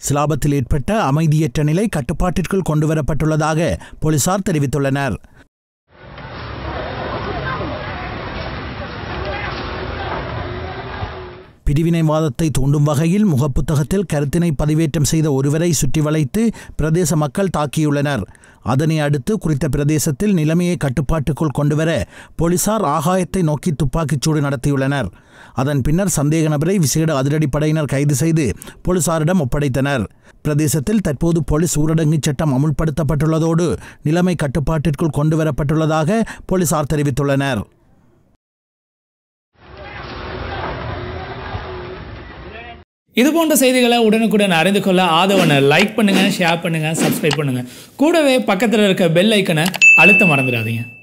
சிலாபத்தில் ஏற்பட்ட அமைதியற்ற நிலை கட்டுப்பாட்டிற்குள் கொண்டுவரப்பட்டுள்ளதாக போலீசார் தெரிவித்துள்ளனர் பிரிவினைவாதத்தை தூண்டும் வகையில் முகப்புத்தகத்தில் கருத்தினை பதிவேற்றம் செய்த ஒருவரை சுற்றி வளைத்து பிரதேச மக்கள் தாக்கியுள்ளனர் அதனை அடுத்து குறித்த பிரதேசத்தில் நிலைமையை கட்டுப்பாட்டுக்குள் கொண்டுவர போலீசார் ஆகாயத்தை நோக்கி துப்பாக்கிச்சூடு நடத்தியுள்ளனர் அதன் பின்னர் சந்தேக நபரை விசேட அதிரடிப்படையினர் கைது செய்து போலீசாரிடம் ஒப்படைத்தனர் பிரதேசத்தில் தற்போது போலீஸ் ஊரடங்கு சட்டம் அமுல்படுத்தப்பட்டுள்ளதோடு நிலைமை கட்டுப்பாட்டிற்குள் கொண்டுவரப்பட்டுள்ளதாக போலீசார் தெரிவித்துள்ளனர் இது போன்ற செய்திகளை உடனுக்குடன் அறிந்து கொள்ள ஆதவனை லைக் பண்ணுங்கள் ஷேர் பண்ணுங்கள் சப்ஸ்கிரைப் பண்ணுங்கள் கூடவே பக்கத்தில் இருக்க பெல் ஐக்கனை அழுத்த மறந்துடாதீங்க